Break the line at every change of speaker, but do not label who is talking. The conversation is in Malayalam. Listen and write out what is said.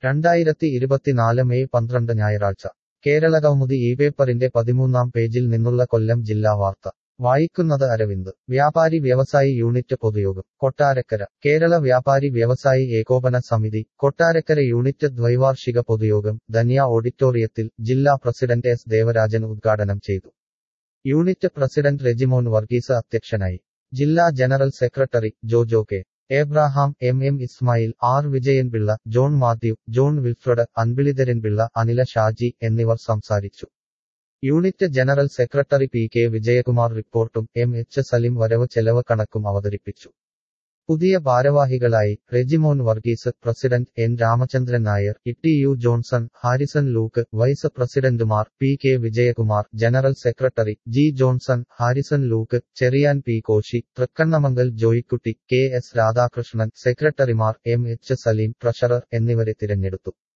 രണ്ടായിരത്തി ഇരുപത്തിനാല് മെയ് പന്ത്രണ്ട് ഞായറാഴ്ച കേരളകൗമുദി ഈ പേപ്പറിന്റെ പതിമൂന്നാം പേജിൽ നിന്നുള്ള കൊല്ലം ജില്ലാ വാർത്ത വായിക്കുന്നത് അരവിന്ദ് വ്യാപാരി വ്യവസായി യൂണിറ്റ് പൊതുയോഗം കൊട്ടാരക്കര കേരള വ്യാപാരി വ്യവസായി ഏകോപന സമിതി കൊട്ടാരക്കര യൂണിറ്റ് ദ്വൈവാർഷിക പൊതുയോഗം ധന്യ ഓഡിറ്റോറിയത്തിൽ ജില്ലാ പ്രസിഡന്റ് എസ് ദേവരാജൻ ഉദ്ഘാടനം ചെയ്തു യൂണിറ്റ് പ്രസിഡന്റ് റെജിമോൻ വർഗീസ് അധ്യക്ഷനായി ജില്ലാ general secretary Jojo K Abraham M M Ismail R Vijayanpillai John Mathew John Wilfred Anpilidharanpillai Anila Shaji എന്നിവർ സംസാരിച്ചു unit general secretary P K Vijayakumar റിപ്പോർട്ടും എം എച്ച് സലിം വരവ് ചെലവ് കണക്കും അവതരിപ്പിച്ചു പുതിയ ഭാരവാഹികളായി Rejimon Varghese president N Ramachandran Nair Itty U Johnson Harrison Luke vice പ്രസിഡന്റുമാർ P K Vijayakumar general secretary G Johnson Harrison Luke Cherian P Koshy Thrikkannamangal Joykutty K S Radhakrishnan സെക്രട്ടറിമാർ എം എച്ച് സലീം ട്രഷറർ എന്നിവരെ തിരഞ്ഞെടുത്തു